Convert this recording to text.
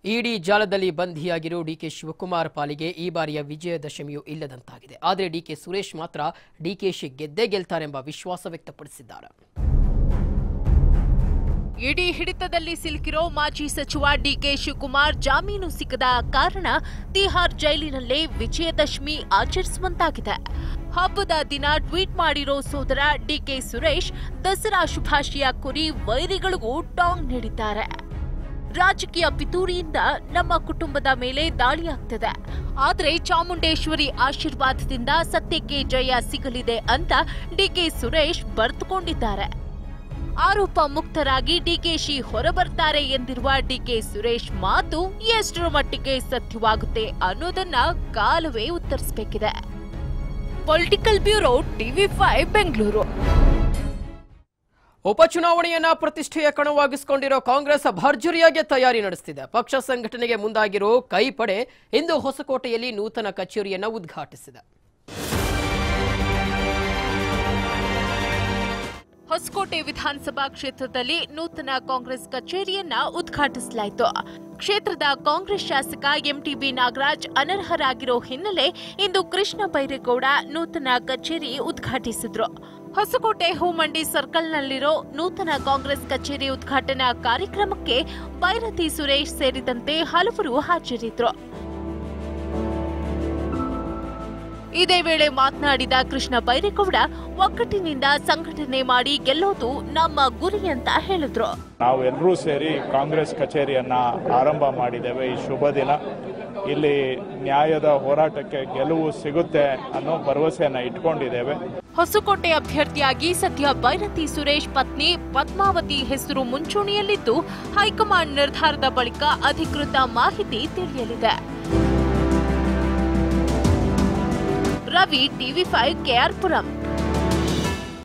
ಇಡಿ ಜಾಲದಲ್ಲಿ ಬಂಧಿಯಾಗಿರೋ ಡಿಕೆ ಶಿವಕುಮಾರ್ ಪಾಲಿಗೆ ಈ ಬಾರಿಯ ವಿಜಯದಶಮಿಯು ಇಲ್ಲದಂತಾಗಿದೆ ಆದರೆ ಡಿಕೆ ಸುರೇಶ್ ಮಾತ್ರ ಡಿಕೆಶಿ ಗೆದ್ದೇ ಗೆಲ್ತಾರೆಂಬ ವಿಶ್ವಾಸ ವ್ಯಕ್ತಪಡಿಸಿದ್ದಾರೆ ಇಡೀ ಹಿಡಿತದಲ್ಲಿ ಸಿಲುಕಿರೋ ಮಾಜಿ ಸಚಿವ ಡಿಕೆ ಶಿವಕುಮಾರ್ ಜಾಮೀನು ಸಿಗದ ಕಾರಣ ತಿಹಾರ್ ಜೈಲಿನಲ್ಲೇ ವಿಜಯದಶಮಿ ಆಚರಿಸುವಂತಾಗಿದೆ ಹಬ್ಬದ ದಿನ ಟ್ವೀಟ್ ಮಾಡಿರೋ ಸೋದರ ಡಿಕೆ ಸುರೇಶ್ ದಸರಾ ಶುಭಾಶಯ ಕುರಿ ವೈರಿಗಳಿಗೂ ಟಾಂಗ್ ನೀಡಿದ್ದಾರೆ ರಾಜಕೀಯ ಪಿತೂರಿಯಿಂದ ನಮ್ಮ ಕುಟುಂಬದ ಮೇಲೆ ದಾಳಿಯಾಗ್ತದೆ ಆದರೆ ಚಾಮುಂಡೇಶ್ವರಿ ಆಶೀರ್ವಾದದಿಂದ ಸತ್ಯಕ್ಕೆ ಜಯ ಸಿಗಲಿದೆ ಅಂತ ಡಿಕೆ ಸುರೇಶ್ ಬರೆದುಕೊಂಡಿದ್ದಾರೆ ಆರೋಪ ಮುಕ್ತರಾಗಿ ಡಿಕೆಶಿ ಹೊರಬರ್ತಾರೆ ಎಂದಿರುವ ಡಿಕೆ ಸುರೇಶ್ ಮಾತು ಎಷ್ಟರ ಮಟ್ಟಿಗೆ ಸತ್ಯವಾಗುತ್ತೆ ಅನ್ನೋದನ್ನ ಕಾಲವೇ ಉತ್ತರಿಸಬೇಕಿದೆ political bureau TV five Bengaluru ಉಪಚುನಾವಣೆಯನ್ನ ಪ್ರತಿಷ್ಠೆಯ ಕಣವಾಗಿಸಿಕೊಂಡಿರೋ ಕಾಂಗ್ರೆಸ್ ಭರ್ಜರಿಯಾಗಿ ತಯಾರಿ ನಡೆಸುತ್ತಿದೆ ಪಕ್ಷ ಸಂಘಟನೆಗೆ ಮುಂದಾಗಿರೋ ಕೈಪಡೆ ಇಂದು ಹೊಸಕೋಟೆಯಲ್ಲಿ ನೂತನ ಕಚೇರಿಯನ್ನ ಉದ್ಘಾಟಿಸಿದೆ ಹೊಸಕೋಟೆ ವಿಧಾನಸಭಾ ಕ್ಷೇತ್ರದಲ್ಲಿ ನೂತನ ಕಾಂಗ್ರೆಸ್ ಕಚೇರಿಯನ್ನ ಉದ್ಘಾಟಿಸಲಾಯಿತು ಕ್ಷೇತ್ರದ ಕಾಂಗ್ರೆಸ್ ಶಾಸಕ ಎಂಟಿಬಿ ನಾಗರಾಜ್ ಅನರ್ಹರಾಗಿರೋ ಹಿನ್ನೆಲೆ ಇಂದು ಕೃಷ್ಣ ಬೈರೇಗೌಡ ನೂತನ ಕಚೇರಿ ಉದ್ಘಾಟಿಸಿದ್ರು ಹೊಸಕೋಟೆ ಹೂಮಂಡಿ ಸರ್ಕಲ್ನಲ್ಲಿರೋ ನೂತನ ಕಾಂಗ್ರೆಸ್ ಕಚೇರಿ ಉದ್ಘಾಟನಾ ಕಾರ್ಯಕ್ರಮಕ್ಕೆ ಬೈರತಿ ಸುರೇಶ್ ಸೇರಿದಂತೆ ಹಲವರು ಹಾಜರಿದ್ರು ಇದೇ ವೇಳೆ ಮಾತನಾಡಿದ ಕೃಷ್ಣ ಬೈರೇಗೌಡ ಒಗ್ಗಟ್ಟಿನಿಂದ ಸಂಘಟನೆ ಮಾಡಿ ಗೆಲ್ಲೋದು ನಮ್ಮ ಗುರಿ ಅಂತ ಹೇಳಿದ್ರು ನಾವೆಲ್ಲರೂ ಸೇರಿ ಕಾಂಗ್ರೆಸ್ ಕಚೇರಿಯನ್ನ ಆರಂಭ ಮಾಡಿದ್ದೇವೆ ಈ ಶುಭ ದಿನ ಇಲ್ಲಿ ನ್ಯಾಯದ ಹೋರಾಟಕ್ಕೆ ಗೆಲುವು ಸಿಗುತ್ತೆ ಅನ್ನೋ ಭರವಸೆಯನ್ನ ಇಟ್ಕೊಂಡಿದ್ದೇವೆ ಹೊಸಕೋಟೆ ಅಭ್ಯರ್ಥಿಯಾಗಿ ಸದ್ಯ ಬೈರತಿ ಸುರೇಶ್ ಪತ್ನಿ ಪದ್ಮಾವತಿ ಹೆಸರು ಮುಂಚೂಣಿಯಲ್ಲಿದ್ದು ಹೈಕಮಾಂಡ್ ನಿರ್ಧಾರದ ಬಳಿಕ ಅಧಿಕೃತ ಮಾಹಿತಿ ತಿಳಿಯಲಿದೆ ರವಿ ಟಿವಿ ಫೈವ್ ಕೆಆರ್ಪುರಂ